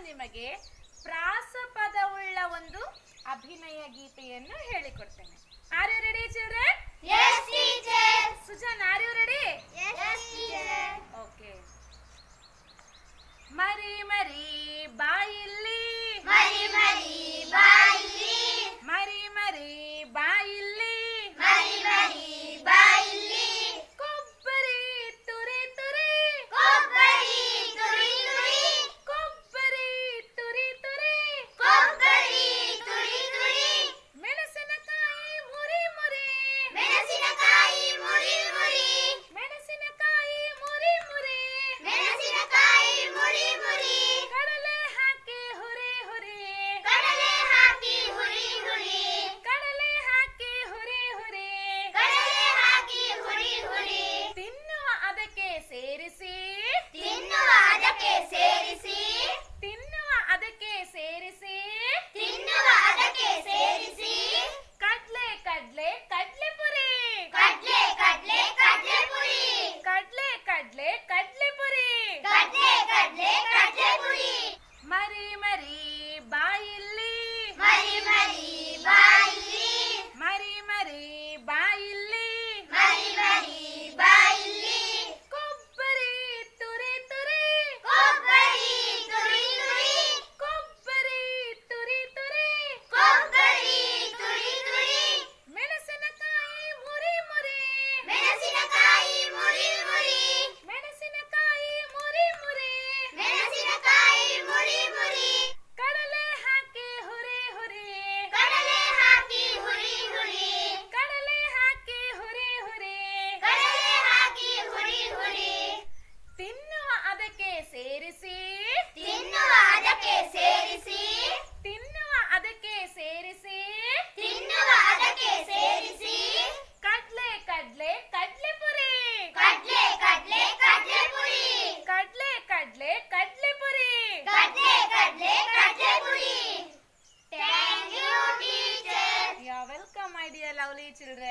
ನಿಮಗೆ ಪ್ರಾಸಪದವುಳ್ಳ ಒಂದು ಅಭಿನಯ ಗೀತೆಯನ್ನು ಹೇಳಿಕೊಡ್ತೇನೆ are you ready children Yes, teacher. Sujan are you ready Yes, teacher. Okay ಮರಿ ಮರಿ ಬಾಯಿಲ್ಲಿ ಮರಿ ಮರಿ ಬಾಯಿಲಿ ಮರಿ ಮರಿ ಬಾಯಿಲ್ಲಿ ಮರಿ ಮರಿ ಬಾಯಿಲಿ ಕೊಬ್ಬರಿ ತುರಿ ತುರಿ ಕೊಬ್ಬರಿ ತುರಿ ತುರಿ ಕೊಬ್ಬರಿ ತುರಿ ತುರಿ ಕೊಬ್ಬರಿ ತುರಿ ತುರಿ ಮೆಣಸಿನಕಾಯಿ ಮುರಿ ಮುರಿ ಮೆಣಸಿನಕಾಯಿ ಮುರಿ ಮುರಿ ಮೆಣಸಿನಕಾಯಿ ಮುರಿ ಮುರಿ ಮೆಣಸಿನಕಾಯಿ ಮುರಿ ಮುರಿ ಕಡಲೆ ಹಾಕಿ ಹುರಿ ಹುರಿ ಕಡಲೆ ಹಾಕಿ ಹುರಿ ಹುರಿ ಕಡಲೆ ಹಾಕಿ ಹುರಿ ಹುರಿ ಕಡಲೆ ಹಾಕಿ ಹುರಿ ಹುರಿ ತಿನ್ನುವ ಅದಕ್ಕೆ ಸೇರಿಸಿ ತಿನ್ನುವ ಅದಕ್ಕೆ ಸೇರಿಸಿ ತಿನ್ನುವ ಅದಕ್ಕೆ ಸೇರಿಸಿ ತಿನ್ನುವ ಅದಕ್ಕೆ ಸೇರಿಸಿ ಕಡ್ಲೆ ಕಡ್ಲೆ ಕಡ್ಲೆ ಪುರಿ ಕಡ್ಲೆ ಕಡ್ಲೆ ಕಡ್ಲೆ ಪುರಿ ಕಡ್ಲೆ ಕಡ್ಲೆ ಕಡ್ಲೆ ಪುರಿ ಕಡ್ಲೆ ಕಡ್ಲೆ ಕಡ್ಲೆ ಪುರಿ ಮರಿ ಮರಿ ಬಾಯಿಲ್ಲಿ ಮರಿ ಮರಿ ಬಾಯಿಲಿ ಮರಿ ಮರಿ ಬಾಯಿಲ್ಲಿ ಮರಿ ಮರಿ ಬಾಯಿಲಿ ಕೊಬ್ಬರಿ ತುರಿ ತುರಿ ಕೊಬ್ಬರಿ ತುರಿ ತುರಿ ಕೊಬ್ಬರಿ ತುರಿ ತುರಿ ಕೊಬ್ಬರಿ ತುರಿ ತುರಿ ಮೆಣಸಿನಕಾಯಿ ಮುರಿ ಮುರಿ ಮೆಣಸಿನಕಾಯಿ ಮುರಿ ಮುರಿ ಮೆಣಸಿನಕಾಯಿ ಮುರಿ ಮುರಿ ಮೆಣಸಿನಕಾಯಿ ಮುರಿ ಮುರಿ ಕಡಲೆ ಹಾಕಿ ಹುರಿ ಹುರಿ ಕಡಲೆ ಹಾಕಿ ಹುರಿ ಹುರಿ ಕಡಲೆ ಹಾಕಿ ಹುರಿ ಹುರಿ ಕಡಲೆ ಹಾಕಿ ಹುರಿ ಹುರಿ ತಿನ್ನುವ ಅದಕ್ಕೆ ಸೇರಿಸಿ ತಿನ್ನುವ ಅದಕ್ಕೆ ಸೇರಿಸಿ ತಿನ್ನುವ ಅದಕ್ಕೆ ಸೇರಿಸಿ ತಿನ್ನುವ ಅದಕ್ಕೆ ಸೇರಿಸಿ ಕಡ್ಲೆ ಕಡ್ಲೆ ಕಡ್ಲೆ ಪುರಿ ಕಡ್ಲೆ ಕಡ್ಲೆ ಕಡ್ಲೆ ಪುರಿ ಕಡ್ಲೆ ಕಡ್ಲೆ ಕಡ್ಲೆ ಪುರಿ ಕಡ್ಲೆ ಕಡ್ಲೆ ಕಡ್ಲೆ ಪುರಿ thank you teacher you're welcome my dear lovely children